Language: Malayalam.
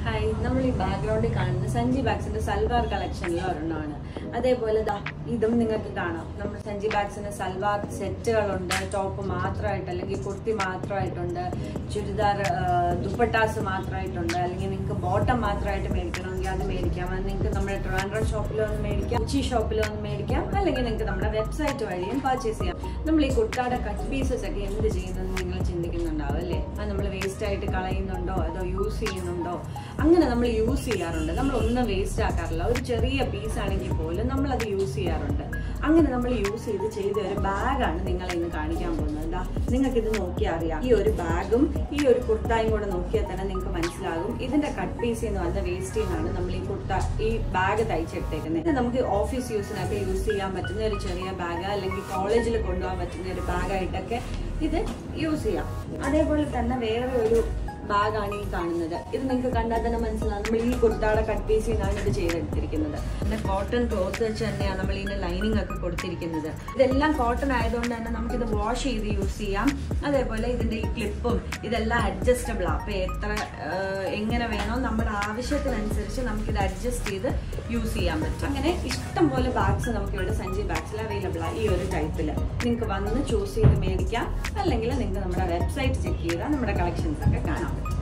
ഹായ് നമ്മൾ ഈ ബാക്ക്ഗ്രൗണ്ടിൽ കാണുന്ന സഞ്ജി ബാഗ്സിന്റെ സൽവാർ കളക്ഷനിൽ ഒരെണ്ണമാണ് അതേപോലെ ദാ ഇതും നിങ്ങൾക്ക് കാണാം നമ്മൾ സഞ്ജി ബാഗ്സിന്റെ സൽവാർ സെറ്റുകളുണ്ട് ടോപ്പ് മാത്രമായിട്ട് അല്ലെങ്കിൽ കുർത്തി മാത്രമായിട്ടുണ്ട് ചുരിദാർ ദുപ്പട്ടാസ് മാത്രമായിട്ടുണ്ട് അല്ലെങ്കിൽ നിങ്ങൾക്ക് ബോട്ടം മാത്രമായിട്ട് മേടിക്കണമെങ്കിൽ അത് മേടിക്കാം അത് നിങ്ങൾക്ക് നമ്മുടെ ട്രിവാൻഡ്രം ഷോപ്പിൽ വന്ന് മേടിക്കാം ഉച്ചി ഷോപ്പിൽ വന്ന് മേടിക്കാം അല്ലെങ്കിൽ നിങ്ങൾക്ക് നമ്മുടെ വെബ്സൈറ്റ് വഴിയും പർച്ചേസ് ചെയ്യാം നമ്മൾ ഈ കുർത്താടെ കട്ട് പീസസ് ഒക്കെ എന്ത് ചെയ്യുന്നെന്ന് നിങ്ങൾ ചിന്തിക്കുന്നുണ്ടാവും അല്ലേ അത് നമ്മൾ വേസ്റ്റ് ആയിട്ട് കളയുന്നുണ്ടോ അതോ യൂസ് ചെയ്യുന്നുണ്ടോ അങ്ങനെ നമ്മൾ യൂസ് ചെയ്യാറുണ്ട് നമ്മൾ ഒന്നും വേസ്റ്റ് ആക്കാറില്ല ഒരു ചെറിയ പീസ് ആണെങ്കിൽ പോലും നമ്മൾ അത് യൂസ് ചെയ്യാറുണ്ട് അങ്ങനെ നമ്മൾ യൂസ് ചെയ്ത് ചെയ്ത ഒരു ബാഗാണ് നിങ്ങളെ ഇന്ന് കാണിക്കാൻ പോകുന്നത് എന്താ നിങ്ങൾക്ക് ഇത് നോക്കിയാൽ അറിയാം ഈ ഒരു ബാഗും ഈ ഒരു കുർത്തായും കൂടെ നോക്കിയാൽ തന്നെ നിങ്ങൾക്ക് മനസ്സിലാകും ഇതിന്റെ കട്ട് പീസിൽ നിന്ന് വന്ന വേസ്റ്റിൽ നിന്നാണ് നമ്മൾ ഈ കുർത്ത ഈ ബാഗ് തയ്ച്ചെടുത്തേക്കുന്നത് ഇത് നമുക്ക് ഓഫീസ് യൂസിനൊക്കെ യൂസ് ചെയ്യാൻ പറ്റുന്ന ഒരു ചെറിയ ബാഗ് അല്ലെങ്കിൽ കോളേജിൽ കൊണ്ടുപോകാൻ പറ്റുന്ന ഒരു ബാഗായിട്ടൊക്കെ ഇത് യൂസ് ചെയ്യാം അതേപോലെ തന്നെ വേറെ ഒരു ബാഗാണ് ഈ കാണുന്നത് ഇത് നിങ്ങൾക്ക് കണ്ടാൽ തന്നെ മനസ്സിലാവും നമ്മൾ ഈ കുർത്താടെ കട്ട് പീസിൽ നിന്നാണ് ഇത് ചെയ്തെടുത്തിരിക്കുന്നത് പിന്നെ കോട്ടൺ ക്ലോത്ത് വെച്ച് തന്നെയാണ് നമ്മൾ ഇതിന് ലൈനിങ് ഒക്കെ കൊടുത്തിരിക്കുന്നത് ഇതെല്ലാം കോട്ടൺ ആയതുകൊണ്ട് തന്നെ നമുക്കിത് വാഷ് ചെയ്ത് യൂസ് ചെയ്യാം അതേപോലെ ഇതിന്റെ ഈ ക്ലിപ്പും ഇതെല്ലാം അഡ്ജസ്റ്റബിൾ ആണ് അപ്പോൾ എത്ര ആ, എങ്ങനെ വേണോ നമ്മുടെ ആവശ്യത്തിനനുസരിച്ച് നമുക്കിത് അഡ്ജസ്റ്റ് ചെയ്ത് യൂസ് ചെയ്യാൻ പറ്റും അങ്ങനെ ഇഷ്ടം പോലെ ബാഗ്സ് നമുക്ക് ഇവിടെ സഞ്ജയ് ബാഗ്സിൽ അവൈലബിൾ ആണ് ഈ ഒരു ടൈപ്പിൽ നിങ്ങൾക്ക് വന്ന് ചൂസ് ചെയ്ത് മേടിക്കാം അല്ലെങ്കിൽ നിങ്ങൾക്ക് നമ്മുടെ വെബ്സൈറ്റ് ചെക്ക് ചെയ്താൽ നമ്മുടെ കളക്ഷൻസ് ഒക്കെ കാണാം